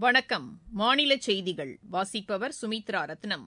வணக்கம் மாநில செய்திகள் வாசிப்பவர் சுமித்ரா ரத்னம்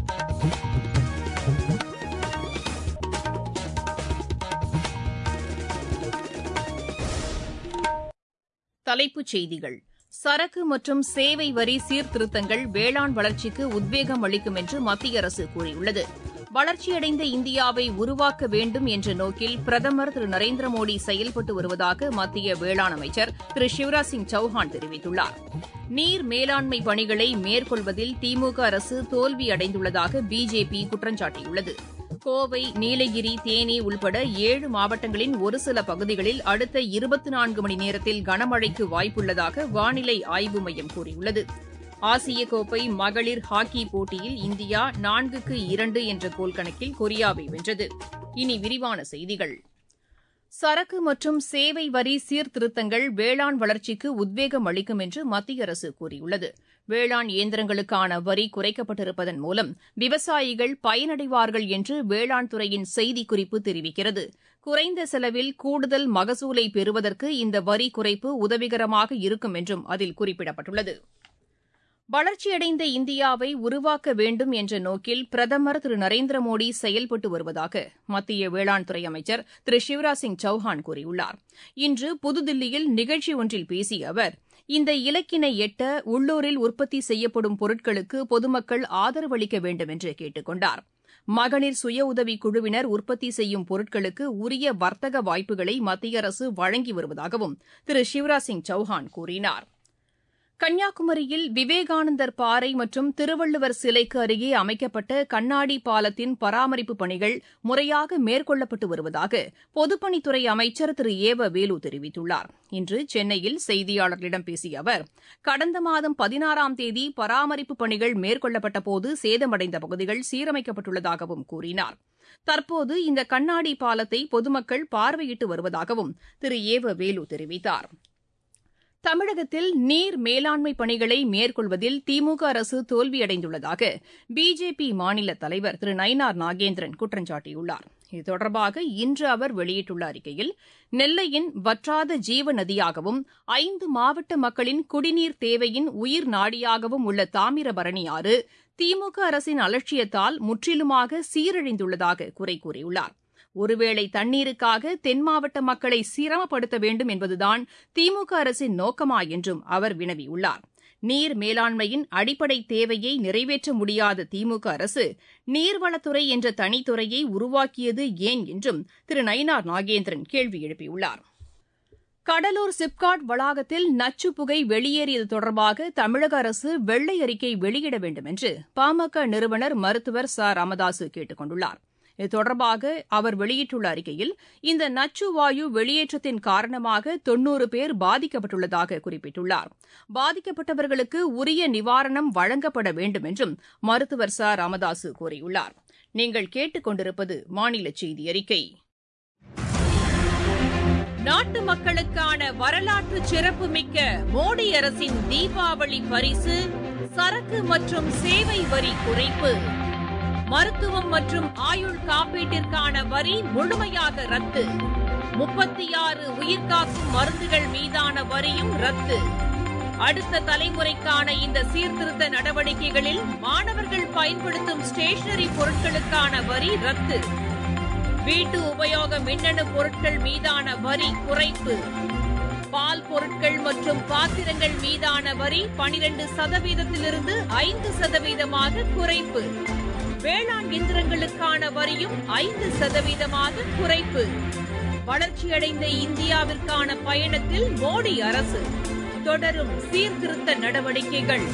தலைப்புச் செய்திகள் சரக்கு மற்றும் சேவை வரி சீர்திருத்தங்கள் வேளாண் வளர்ச்சிக்கு உத்வேகம் அளிக்கும் என்று மத்திய அரசு கூறியுள்ளது வளர்ச்சியடைந்த இந்தியாவை உருவாக்க வேண்டும் என்ற நோக்கில் பிரதமர் திரு நரேந்திர மோடி செயல்பட்டு வருவதாக மத்திய வேளாண் அமைச்சர் திரு சிவராஜ் சிங் சௌஹான் தெரிவித்துள்ளார் நீர் மேலாண்மை பணிகளை மேற்கொள்வதில் திமுக அரசு தோல்வியடைந்துள்ளதாக பிஜேபி குற்றம் சாட்டியுள்ளது கோவை நீலகிரி தேனி உள்பட ஏழு மாவட்டங்களின் ஒரு சில பகுதிகளில் அடுத்த இருபத்தி நான்கு மணி நேரத்தில் கனமழைக்கு வாய்ப்புள்ளதாக வானிலை ஆய்வு மையம் கூறியுள்ளது ஆசிய கோப்பை மகளிர் ஹாக்கி போட்டியில் இந்தியா நான்குக்கு இரண்டு என்ற கோல் கணக்கில் கொரியாவை வென்றது இனி விரிவான செய்திகள் சரக்கு மற்றும் சேவை வரி சீர்திருத்தங்கள் வேளாண் வளர்ச்சிக்கு உத்வேகம் அளிக்கும் என்று மத்திய அரசு கூறியுள்ளது வேளாண் இயந்திரங்களுக்கான வரி குறைக்கப்பட்டிருப்பதன் மூலம் விவசாயிகள் பயனடைவார்கள் என்று வேளாண் துறையின் செய்திக்குறிப்பு தெரிவிக்கிறது குறைந்த செலவில் கூடுதல் மகசூலை பெறுவதற்கு இந்த வரி குறைப்பு உதவிகரமாக இருக்கும் என்றும் அதில் குறிப்பிடப்பட்டுள்ளது வளர்ச்சியடைந்த இந்தியாவை உருவாக்க வேண்டும் என்ற நோக்கில் பிரதமர் திரு நரேந்திர மோடி செயல்பட்டு வருவதாக மத்திய வேளாண் துறை அமைச்சர் திரு சிவராஜ் சிங் சௌஹான் கூறியுள்ளார் இன்று புதுதில்லியில் நிகழ்ச்சி ஒன்றில் பேசிய அவர் இந்த இலக்கினை எட்ட உள்ளூரில் உற்பத்தி செய்யப்படும் பொருட்களுக்கு பொதுமக்கள் ஆதரவு அளிக்க வேண்டும் என்று கேட்டுக் கொண்டார் மகளிர் சுய உதவிக் குழுவினர் உற்பத்தி செய்யும் பொருட்களுக்கு உரிய வர்த்தக வாய்ப்புகளை மத்திய அரசு வழங்கி வருவதாகவும் திரு சிவராஜ் சிங் சௌஹான் கூறினார் கன்னியாகுமரியில் விவேகானந்தர் பாறை மற்றும் திருவள்ளுவர் சிலைக்கு அருகே அமைக்கப்பட்ட கண்ணாடி பாலத்தின் பராமரிப்பு பணிகள் முறையாக மேற்கொள்ளப்பட்டு வருவதாக பொதுப்பணித்துறை அமைச்சர் திரு ஏவ வேலு தெரிவித்துள்ளார் இன்று சென்னையில் செய்தியாளர்களிடம் பேசிய அவர் கடந்த மாதம் பதினாறாம் தேதி பராமரிப்பு பணிகள் மேற்கொள்ளப்பட்டபோது சேதமடைந்த பகுதிகள் சீரமைக்கப்பட்டுள்ளதாகவும் கூறினார் தற்போது இந்த கண்ணாடி பாலத்தை பொதுமக்கள் பார்வையிட்டு வருவதாகவும் திரு ஏவ வேலு தெரிவித்தார் தமிழகத்தில் நீர் மேலாண்மை பணிகளை மேற்கொள்வதில் திமுக அரசு தோல்வியடைந்துள்ளதாக பிஜேபி மாநில தலைவர் திரு நயினார் நாகேந்திரன் குற்றம் சாட்டியுள்ளார் இது தொடர்பாக இன்று அவர் வெளியிட்டுள்ள அறிக்கையில் நெல்லையின் வற்றாத ஜீவ நதியாகவும் ஐந்து மாவட்ட மக்களின் குடிநீர் தேவையின் உயிர் நாடியாகவும் உள்ள தாமிரபரணி ஆறு திமுக அரசின் அலட்சியத்தால் முற்றிலுமாக சீரழிந்துள்ளதாக குறை கூறியுள்ளார் ஒருவேளை தண்ணீருக்காக தென் மாவட்ட மக்களை சிரமப்படுத்த வேண்டும் என்பதுதான் திமுக அரசின் நோக்கமா என்றும் அவர் வினவியுள்ளார் நீர் மேலாண்மையின் அடிப்படை தேவையை நிறைவேற்ற முடியாத திமுக அரசு நீர்வளத்துறை என்ற தனித்துறையை உருவாக்கியது ஏன் என்றும் திரு நயினார் நாகேந்திரன் கேள்வி எழுப்பியுள்ளார் கடலூர் சிப்காட் வளாகத்தில் நச்சு புகை வெளியேறியது தொடர்பாக தமிழக அரசு வெள்ளை அறிக்கை வெளியிட வேண்டும் என்று பாமக நிறுவனர் மருத்துவர் ச ராமதாசு கேட்டுக் கொண்டுள்ளார் இது தொடர்பாக அவர் வெளியிட்டுள்ள அறிக்கையில் இந்த நச்சு வாயு வெளியேற்றத்தின் காரணமாக தொன்னூறு பேர் பாதிக்கப்பட்டுள்ளதாக குறிப்பிட்டுள்ளார் பாதிக்கப்பட்டவர்களுக்கு உரிய நிவாரணம் வழங்கப்பட வேண்டும் என்றும் மருத்துவர் ச ராமதாசு கூறியுள்ளார் நீங்கள் கேட்டுக் கொண்டிருப்பது மாநில செய்தி அறிக்கை நாட்டு மக்களுக்கான வரலாற்று சிறப்புமிக்க மோடி அரசின் தீபாவளி பரிசு சரக்கு மற்றும் சேவை வரி குறைப்பு மருத்துவம் மற்றும் ஆயுள் காப்பீட்டிற்கான வரி முழுமையாக ரத்து முப்பத்தி ஆறு உயிர்காக்கும் மருந்துகள் மீதான வரியும் ரத்து அடுத்த தலைமுறைக்கான இந்த சீர்திருத்த நடவடிக்கைகளில் மாணவர்கள் பயன்படுத்தும் ஸ்டேஷனரி பொருட்களுக்கான வரி ரத்து வீட்டு உபயோக மின்னணு பொருட்கள் மீதான வரி குறைப்பு பால் பொருட்கள் மற்றும் பாத்திரங்கள் மீதான வரி பனிரெண்டு சதவீதத்திலிருந்து ஐந்து சதவீதமாக குறைப்பு வேளாண் இயந்திரங்களுக்கான வரியும் ஐந்து சதவீதமாக குறைப்பு வளர்ச்சியடைந்த இந்தியாவிற்கான பயணத்தில் மோடி அரசு தொடரும் சீர்திருத்த நடவடிக்கைகள்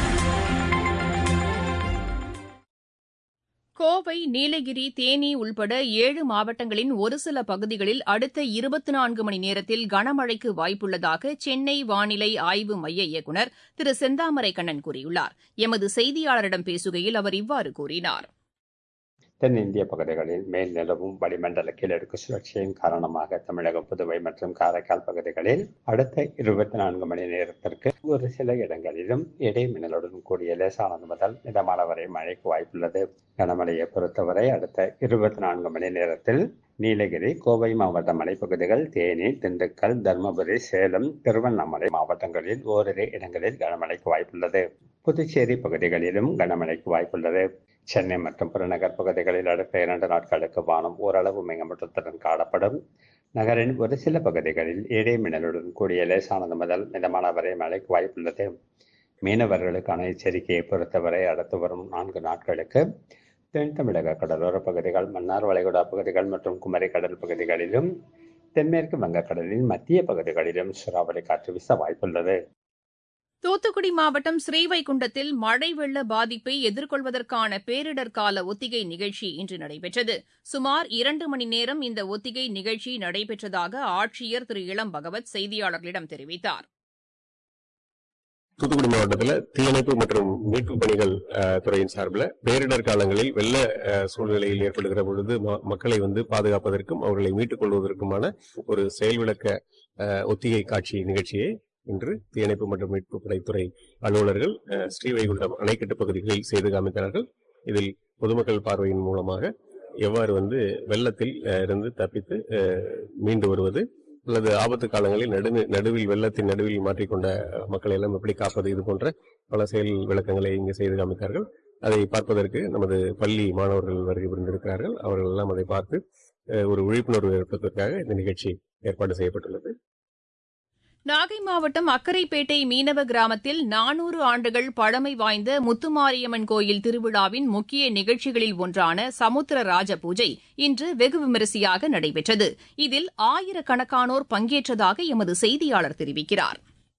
கோவை நீலகிரி தேனி உள்பட ஏழு மாவட்டங்களின் ஒரு சில பகுதிகளில் அடுத்த இருபத்தி நான்கு மணி நேரத்தில் கனமழைக்கு வாய்ப்புள்ளதாக சென்னை வானிலை ஆய்வு மைய இயக்குநர் திரு செந்தாமரை கண்ணன் கூறியுள்ளார் எமது செய்தியாளரிடம் பேசுகையில் அவர் இவ்வாறு கூறினார் தென்னிந்திய பகுதிகளில் மேல் நிலவும் வளிமண்டல கீழடுக்கு சுழற்சியின் காரணமாக தமிழகம் புதுவை மற்றும் காரைக்கால் பகுதிகளில் அடுத்த இருபத்தி நான்கு மணி நேரத்திற்கு ஒரு சில இடங்களிலும் இடைமின்னலுடன் கூடிய லேசானது முதல் மிதமான வரை மழைக்கு வாய்ப்புள்ளது கனமழையை பொறுத்தவரை அடுத்த இருபத்தி நான்கு மணி நேரத்தில் நீலகிரி கோவை மாவட்ட மலைப்பகுதிகள் தேனி திண்டுக்கல் தருமபுரி சேலம் திருவண்ணாமலை மாவட்டங்களில் ஓரிரு இடங்களில் கனமழைக்கு வாய்ப்புள்ளது புதுச்சேரி பகுதிகளிலும் கனமழைக்கு வாய்ப்புள்ளது சென்னை மற்றும் புறநகர் பகுதிகளில் அடுத்த இரண்டு நாட்களுக்கு வானம் ஓரளவு மேகமூட்டத்துடன் காணப்படும் நகரின் ஒரு சில பகுதிகளில் இடைமின்னலுடன் கூடிய லேசானது முதல் மிதமான வரை மழைக்கு வாய்ப்புள்ளது மீனவர்களுக்கான எச்சரிக்கையை பொறுத்தவரை அடுத்து வரும் நான்கு நாட்களுக்கு தென் தமிழக கடலோர பகுதிகள் மன்னார் வளைகுடா பகுதிகள் மற்றும் குமரி கடல் பகுதிகளிலும் தென்மேற்கு வங்கக்கடலின் மத்திய பகுதிகளிலும் சூறாவளி காற்று வீச வாய்ப்புள்ளது தூத்துக்குடி மாவட்டம் ஸ்ரீவைகுண்டத்தில் மழை வெள்ள பாதிப்பை எதிர்கொள்வதற்கான பேரிடர் கால ஒத்திகை நிகழ்ச்சி இன்று நடைபெற்றது சுமார் இரண்டு மணி நேரம் இந்த ஒத்திகை நிகழ்ச்சி நடைபெற்றதாக ஆட்சியர் திரு இளம் பகவத் செய்தியாளர்களிடம் தெரிவித்தார் தூத்துக்குடி மாவட்டத்தில் தீயணைப்பு மற்றும் மீட்பு பணிகள் அஹ், துறையின் சார்பில் பேரிடர் காலங்களில் வெள்ள அஹ், சூழ்நிலையில் ஏற்படுகிற பொழுது ம- மக்களை வந்து பாதுகாப்பதற்கும் அவர்களை மீட்டுக் கொள்வதற்குமான ஒரு செயல் விளக்க அஹ், ஒத்திகை காட்சி நிகழ்ச்சியை இன்று தீயணைப்பு மற்றும் மீட்பு படைத்துறை அலுவலர்கள் அஹ், ஸ்ரீவைகுண்டம் அணைக்கட்டு பகுதிகளில் செய்து காமித்தார்கள் இதில் பொதுமக்கள் பார்வையின் மூலமாக எவ்வாறு வந்து வெள்ளத்தில் அஹ், இருந்து தப்பித்து அஹ், மீண்டு வருவது அல்லது ஆபத்து காலங்களில் நடு நடுவில் வெள்ளத்தின் நடுவில் மாற்றிக்கொண்ட மக்களை எல்லாம் எப்படி காப்பது இது போன்ற பல செயல் விளக்கங்களை இங்கு செய்து காமித்தார்கள் அதை பார்ப்பதற்கு நமது பள்ளி மாணவர்கள் வருகை புரிந்திருக்கிறார்கள் அவர்கள் எல்லாம் அதை பார்த்து அஹ், ஒரு விழிப்புணர்வு ஏற்படுத்துவதற்காக இந்த நிகழ்ச்சி ஏற்பாடு செய்யப்பட்டுள்ளது நாகை மாவட்டம் அக்கரைப்பேட்டை மீனவ கிராமத்தில் நானூறு ஆண்டுகள் பழமை வாய்ந்த முத்துமாரியம்மன் கோயில் திருவிழாவின் முக்கிய நிகழ்ச்சிகளில் ஒன்றான சமுத்திர ராஜ பூஜை இன்று வெகு விமரிசையாக நடைபெற்றது இதில் ஆயிரக்கணக்கானோர் பங்கேற்றதாக எமது செய்தியாளர் தெரிவிக்கிறார்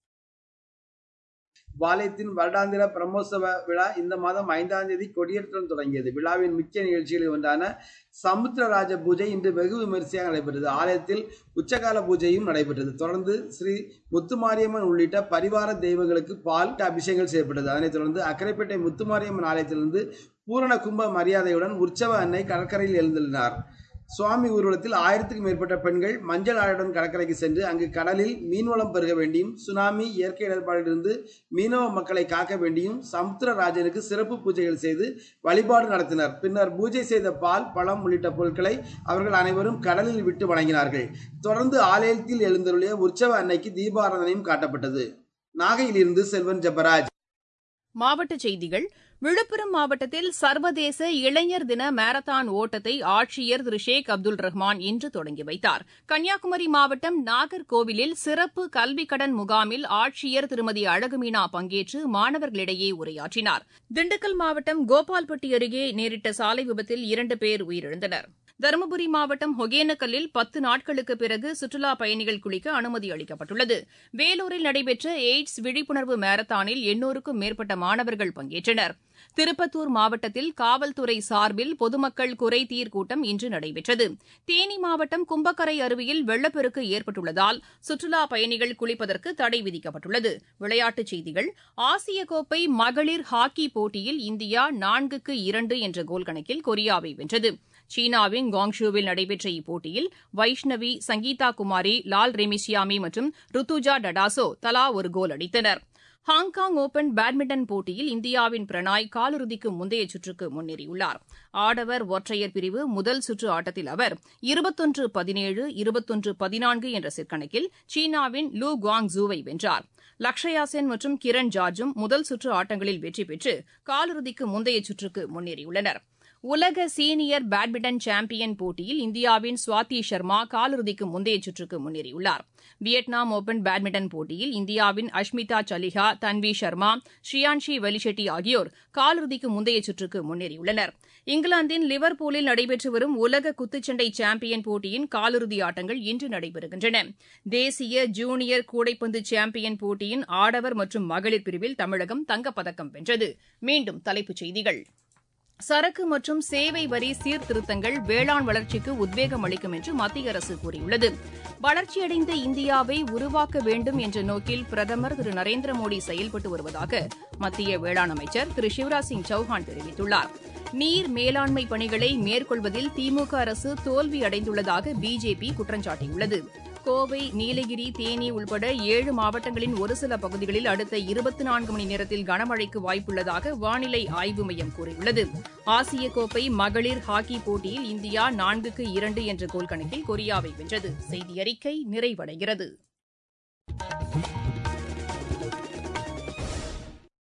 பாளையத்தின் வருடாந்திர பிரம்மோற்சவ விழா இந்த மாதம் ஐந்தாம் தேதி கொடியேற்றம் தொடங்கியது விழாவின் முக்கிய நிகழ்ச்சிகளில் ஒன்றான சமுத்திரராஜ பூஜை இன்று வெகு விமரிசையாக நடைபெற்றது ஆலயத்தில் உச்சகால பூஜையும் நடைபெற்றது தொடர்ந்து ஸ்ரீ முத்துமாரியம்மன் உள்ளிட்ட பரிவார தெய்வங்களுக்கு பால் அபிஷேகங்கள் செய்யப்பட்டது அதனைத் தொடர்ந்து அக்கரைப்பேட்டை முத்துமாரியம்மன் ஆலயத்திலிருந்து பூரண கும்ப மரியாதையுடன் உற்சவ அன்னை கடற்கரையில் எழுந்துள்ளார் சுவாமி ஊர்வலத்தில் ஆயிரத்துக்கும் மேற்பட்ட பெண்கள் மஞ்சள் ஆடையுடன் கடற்கரைக்கு சென்று அங்கு கடலில் மீன்வளம் பெருக வேண்டியும் சுனாமி இயற்கை இடர்பாடிலிருந்து மீனவ மக்களை காக்க வேண்டியும் சமுத்திரராஜனுக்கு சிறப்பு பூஜைகள் செய்து வழிபாடு நடத்தினர் பின்னர் பூஜை செய்த பால் பழம் உள்ளிட்ட பொருட்களை அவர்கள் அனைவரும் கடலில் விட்டு வணங்கினார்கள் தொடர்ந்து ஆலயத்தில் எழுந்தருளிய உற்சவ அன்னைக்கு தீபாராதனையும் காட்டப்பட்டது நாகையிலிருந்து செல்வன் ஜபராஜ் மாவட்டச் செய்திகள் விழுப்புரம் மாவட்டத்தில் சர்வதேச இளைஞர் தின மாரத்தான் ஓட்டத்தை ஆட்சியர் திரு ஷேக் அப்துல் ரஹ்மான் இன்று தொடங்கி வைத்தார் கன்னியாகுமரி மாவட்டம் நாகர்கோவிலில் சிறப்பு கல்விக் கடன் முகாமில் ஆட்சியர் திருமதி அழகுமீனா பங்கேற்று மாணவர்களிடையே உரையாற்றினார் திண்டுக்கல் மாவட்டம் கோபால்பட்டி அருகே நேரிட்ட சாலை விபத்தில் இரண்டு பேர் உயிரிழந்தனர் தருமபுரி மாவட்டம் ஒகேனக்கல்லில் பத்து நாட்களுக்கு பிறகு சுற்றுலா பயணிகள் குளிக்க அனுமதி அளிக்கப்பட்டுள்ளது வேலூரில் நடைபெற்ற எய்ட்ஸ் விழிப்புணர்வு மாரத்தானில் எண்ணூறுக்கும் மேற்பட்ட மாணவர்கள் பங்கேற்றனர் திருப்பத்தூர் மாவட்டத்தில் காவல்துறை சார்பில் பொதுமக்கள் குறைதீர் கூட்டம் இன்று நடைபெற்றது தேனி மாவட்டம் கும்பக்கரை அருவியில் வெள்ளப்பெருக்கு ஏற்பட்டுள்ளதால் சுற்றுலா பயணிகள் குளிப்பதற்கு தடை விதிக்கப்பட்டுள்ளது விளையாட்டுச் செய்திகள் ஆசிய கோப்பை மகளிர் ஹாக்கி போட்டியில் இந்தியா நான்குக்கு இரண்டு என்ற கோல் கணக்கில் கொரியாவை வென்றது சீனாவின் காங்ஷூவில் நடைபெற்ற இப்போட்டியில் வைஷ்ணவி சங்கீதா குமாரி லால் ரெமிசியாமி மற்றும் ருத்துஜா டடாசோ தலா ஒரு கோல் அடித்தனர் ஹாங்காங் ஓபன் பேட்மிண்டன் போட்டியில் இந்தியாவின் பிரணாய் காலிறுதிக்கு முந்தைய சுற்றுக்கு முன்னேறியுள்ளார் ஆடவர் ஒற்றையர் பிரிவு முதல் சுற்று ஆட்டத்தில் அவர் இருபத்தொன்று பதினேழு இருபத்தொன்று பதினான்கு என்ற செட்கணக்கில் சீனாவின் லூ குவாங் ஜூவை வென்றார் லக்ஷயா சென் மற்றும் கிரண் ஜார்ஜும் முதல் சுற்று ஆட்டங்களில் வெற்றி பெற்று காலிறுதிக்கு முந்தைய சுற்றுக்கு முன்னேறியுள்ளனா் உலக சீனியர் பேட்மிண்டன் சாம்பியன் போட்டியில் இந்தியாவின் சுவாதி சர்மா காலிறுதிக்கு முந்தைய சுற்றுக்கு முன்னேறியுள்ளார் வியட்நாம் ஓபன் பேட்மிண்டன் போட்டியில் இந்தியாவின் அஷ்மிதா சலிஹா தன்வி சர்மா ஸ்ரீயான்ஷி வெலிஷெட்டி ஆகியோர் காலிறுதிக்கு முந்தைய சுற்றுக்கு முன்னேறியுள்ளனர் இங்கிலாந்தின் லிவர்பூலில் நடைபெற்று வரும் உலக குத்துச்சண்டை சாம்பியன் போட்டியின் காலிறுதி ஆட்டங்கள் இன்று நடைபெறுகின்றன தேசிய ஜூனியர் கூடைப்பந்து சாம்பியன் போட்டியின் ஆடவர் மற்றும் மகளிர் பிரிவில் தமிழகம் தங்கப்பதக்கம் வென்றது மீண்டும் தலைப்புச் செய்திகள் சரக்கு மற்றும் சேவை வரி சீர்திருத்தங்கள் வேளாண் வளர்ச்சிக்கு உத்வேகம் அளிக்கும் என்று மத்திய அரசு கூறியுள்ளது வளர்ச்சியடைந்த இந்தியாவை உருவாக்க வேண்டும் என்ற நோக்கில் பிரதமர் திரு நரேந்திர மோடி செயல்பட்டு வருவதாக மத்திய வேளாண் அமைச்சர் திரு சிவராஜ் சிங் சௌஹான் தெரிவித்துள்ளார் நீர் மேலாண்மை பணிகளை மேற்கொள்வதில் திமுக அரசு தோல்வி அடைந்துள்ளதாக பிஜேபி குற்றம் சாட்டியுள்ளது கோவை நீலகிரி தேனி உள்பட ஏழு மாவட்டங்களின் ஒரு சில பகுதிகளில் அடுத்த இருபத்தி நான்கு மணி நேரத்தில் கனமழைக்கு வாய்ப்புள்ளதாக வானிலை ஆய்வு மையம் கூறியுள்ளது ஆசிய கோப்பை மகளிர் ஹாக்கி போட்டியில் இந்தியா நான்குக்கு இரண்டு என்ற கோல் கணக்கில் கொரியாவை வென்றது செய்தி அறிக்கை நிறைவடைகிறது